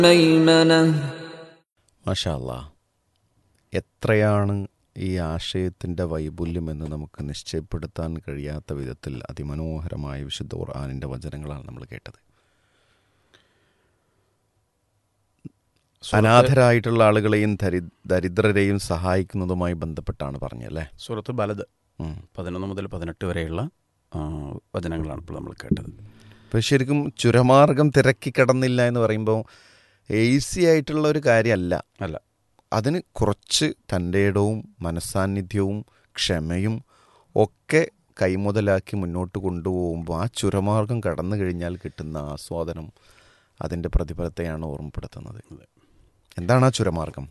ميمنة മാഷാ അല്ലാ എത്രയാണ് ഈ ആശയത്തിൻ്റെ വൈപുല്യമെന്ന് നമുക്ക് നിശ്ചയപ്പെടുത്താൻ കഴിയാത്ത വിധത്തിൽ അതിമനോഹരമായ വിശുദ്ധ ഖുർആാനിൻ്റെ വചനങ്ങളാണ് നമ്മൾ കേട്ടത് അനാഥരായിട്ടുള്ള ആളുകളെയും ദരി ദരിദ്രരെയും സഹായിക്കുന്നതുമായി ബന്ധപ്പെട്ടാണ് പറഞ്ഞല്ലേ സൂറത്ത് ബലത് ഉം. പതിനൊന്ന് മുതൽ പതിനെട്ട് വരെയുള്ള ആ, വചനങ്ങളാണ് ഇപ്പോൾ നമ്മൾ കേട്ടത് അപ്പോൾ ശരിക്കും ചുരമാർഗം തിരക്കി കിടന്നില്ല എന്ന് പറയുമ്പോൾ ഈസി ആയിട്ടുള്ള ഒരു കാര്യമല്ല അല്ല അതിന് കുറച്ച് തൻ്റെ ഇടവും മനസ്സാന്നിധ്യവും ക്ഷമയും ഒക്കെ കൈമുതലാക്കി മുന്നോട്ട് കൊണ്ടുപോകുമ്പോൾ ആ ചുരമാർഗം കടന്നു കഴിഞ്ഞാൽ കിട്ടുന്ന ആസ്വാദനം അതിൻ്റെ പ്രതിഫലത്തെയാണ് ഓർമ്മപ്പെടുത്തുന്നത് എന്താണ് ആ ചുരമാർഗം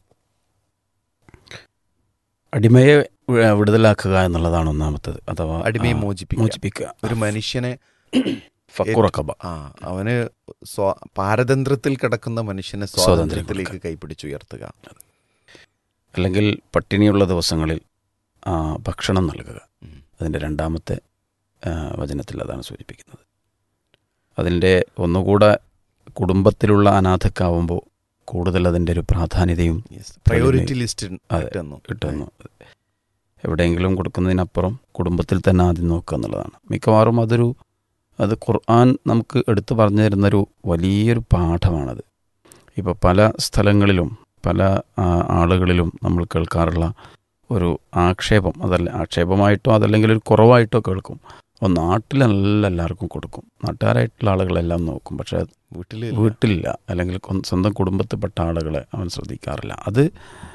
അടിമയെ വി- വിടുതലാക്കുക എന്നുള്ളതാണ് ഒന്നാമത്തത് അഥവാ അടിമയെ ആ, മോചിപ്പിക്കുക മോചിപ്പിക്കുക ഒരു മനുഷ്യനെ ഫക്കുറക്കബ ആ അവന് സ്വാ പാരതന്ത്ര്യത്തിൽ കിടക്കുന്ന മനുഷ്യനെ സ്വാതന്ത്ര്യത്തിലേക്ക് കൈപ്പിടിച്ചുയർത്തുക അല്ലെങ്കിൽ പട്ടിണിയുള്ള ദിവസങ്ങളിൽ ആ, ഭക്ഷണം നൽകുക ഉം. അതിൻ്റെ രണ്ടാമത്തെ ആ, വചനത്തിൽ അതാണ് സൂചിപ്പിക്കുന്നത് അതിൻ്റെ ഒന്നുകൂടെ കുടുംബത്തിലുള്ള അനാഥക്കാവുമ്പോൾ കൂടുതൽ അതിൻ്റെ ഒരു പ്രാധാന്യതയും പ്രയോറിറ്റി ലിസ്റ്റ് അതെ. കിട്ടുന്നു കിട്ടുന്നു എവിടെയെങ്കിലും കൊടുക്കുന്നതിനപ്പുറം കുടുംബത്തിൽ തന്നെ ആദ്യം നോക്കുക എന്നുള്ളതാണ് മിക്കവാറും അതൊരു അത് ഖുർആൻ നമുക്ക് എടുത്തു പറഞ്ഞു തരുന്നൊരു വലിയൊരു പാഠമാണത് ഇപ്പോൾ പല സ്ഥലങ്ങളിലും പല ആ, ആളുകളിലും നമ്മൾ കേൾക്കാറുള്ള ഒരു ആക്ഷേപം അതല്ല ആക്ഷേപമായിട്ടോ അതല്ലെങ്കിൽ ഒരു കുറവായിട്ടോ കേൾക്കും അപ്പോൾ നാട്ടിലല്ല എല്ലാവർക്കും കൊടുക്കും നാട്ടുകാരായിട്ടുള്ള ആളുകളെല്ലാം നോക്കും പക്ഷേ വീട്ടിൽ വീട്ടിലില്ല അല്ലെങ്കിൽ കൊ- സ്വന്തം കുടുംബത്തിൽപ്പെട്ട ആളുകളെ അവൻ ശ്രദ്ധിക്കാറില്ല അത്